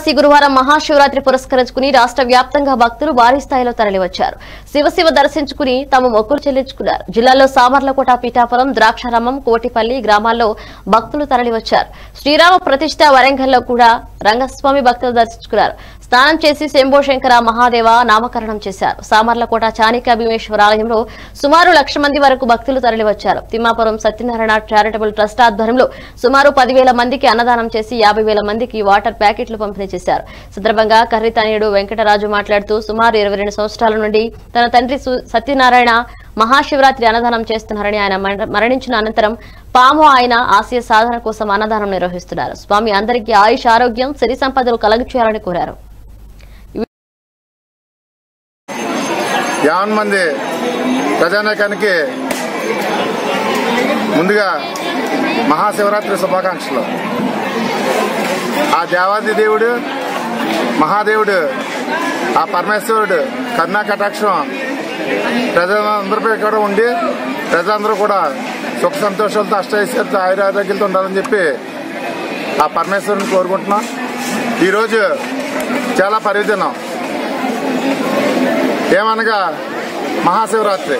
ఏకాదశి గురువారం మహాశివరాత్రి పురస్కరించుకుని రాష్ట్ర వ్యాప్తంగా భక్తులు భారీ స్థాయిలో తరలివచ్చారు శివశివ దర్శించుకుని తమ మొక్కులు చెల్లించుకున్నారు జిల్లాలో సామర్లకోట పీఠాపురం ద్రాక్షారామం కోటిపల్లి గ్రామాల్లో భక్తులు తరలివచ్చారు శ్రీరామ ప్రతిష్ట వరంగల్లో కూడా రంగస్వామి భక్తులు దర్శించుకున్నారు స్నానం చేసి శంభో శంకర మహాదేవ నామకరణం చేశారు సామర్లకోట చాణిక భీమేశ్వర ఆలయంలో సుమారు లక్ష మంది వరకు భక్తులు తరలివచ్చారు తిమ్మాపురం సత్యనారాయణ చారిటబుల్ ట్రస్ట్ ఆధ్వర్యంలో సుమారు పదివేల మందికి అన్నదానం చేసి యాభై వేల మందికి వాటర్ ప్యాకెట్లు పంపిణీ చేశారు సందర్భంగా కర్రితనయుడు వెంకటరాజు మాట్లాడుతూ సుమారు ఇరవై రెండు సంవత్సరాల నుండి తన తండ్రి సు- సత్యనారాయణ మహాశివరాత్రి అన్నదానం చేస్తున్నారని ఆయన మర- మరణించిన అనంతరం పాము ఆయన ఆశయ సాధన కోసం అన్నదానం నిర్వహిస్తున్నారు స్వామి అందరికీ ఆయుష్ ఆరోగ్యం సిరి సంపదలు కలుగు చేయాలని కోరారు యావన్ మంది ప్రజానీకానికి ముందుగా మహాశివరాత్రి శుభాకాంక్షలు ఆ దేవాది దేవుడు మహాదేవుడు ఆ పరమేశ్వరుడు కరుణా కటాక్షం ప్రజలందరిపై కూడా ఉండి ప్రజలందరూ కూడా సుఖ సంతోషాలతో అష్టైశ్వర్యతో ఆయురారోగ్యాలతో ఉండాలని చెప్పి ఆ పరమేశ్వరుని కోరుకుంటున్నాం ఈరోజు చాలా పర్వదినం ఏమనగా మహాశివరాత్రి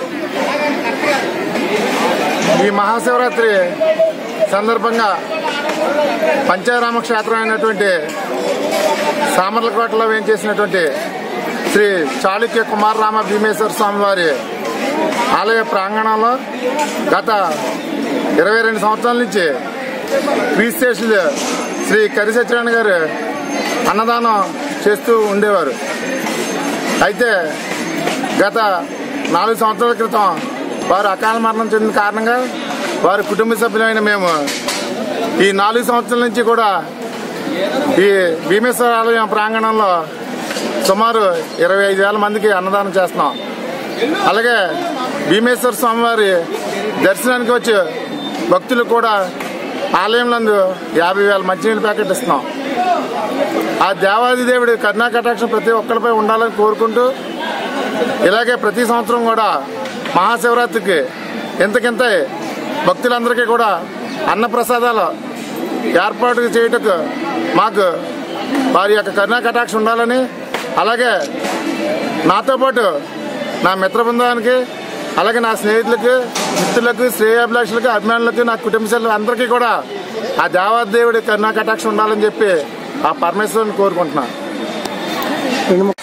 ఈ మహాశివరాత్రి సందర్భంగా పంచారామ క్షేత్రం అయినటువంటి సామర్లకోటలో వేయించేసినటువంటి శ్రీ చాళుక్య కుమారరామ భీమేశ్వర స్వామి వారి ఆలయ ప్రాంగణంలో గత ఇరవై రెండు సంవత్సరాల నుంచి క్రీస్తేషులు శ్రీ కరి సత్యనారాయణ గారు అన్నదానం చేస్తూ ఉండేవారు అయితే గత నాలుగు సంవత్సరాల క్రితం వారు అకాల మరణం చెందిన కారణంగా వారి కుటుంబ సభ్యులైన మేము ఈ నాలుగు సంవత్సరాల నుంచి కూడా ఈ భీమేశ్వర ఆలయం ప్రాంగణంలో సుమారు ఇరవై ఐదు వేల మందికి అన్నదానం చేస్తున్నాం అలాగే భీమేశ్వర స్వామివారి దర్శనానికి వచ్చి భక్తులు కూడా ఆలయం నందు యాభై వేల మంచినీళ్ళ ప్యాకెట్ ఇస్తున్నాం ఆ దేవాది దేవుడి కరుణా కటాక్షం ప్రతి ఒక్కరిపై ఉండాలని కోరుకుంటూ ఇలాగే ప్రతి సంవత్సరం కూడా మహాశివరాత్రికి ఇంతకింత భక్తులందరికీ కూడా అన్నప్రసాదాలు ఏర్పాటు చేయటకు మాకు వారి యొక్క కరుణా కటాక్షం ఉండాలని అలాగే నాతో పాటు నా మిత్ర బృందానికి అలాగే నా స్నేహితులకు మిత్రులకు శ్రేయాభిలాషులకు అభిమానులకు నా కుటుంబ సభ్యులకు అందరికీ కూడా ఆ దేవాదేవుడి కరుణా కటాక్షం ఉండాలని చెప్పి ఆ పరమేశ్వరుని కోరుకుంటున్నాను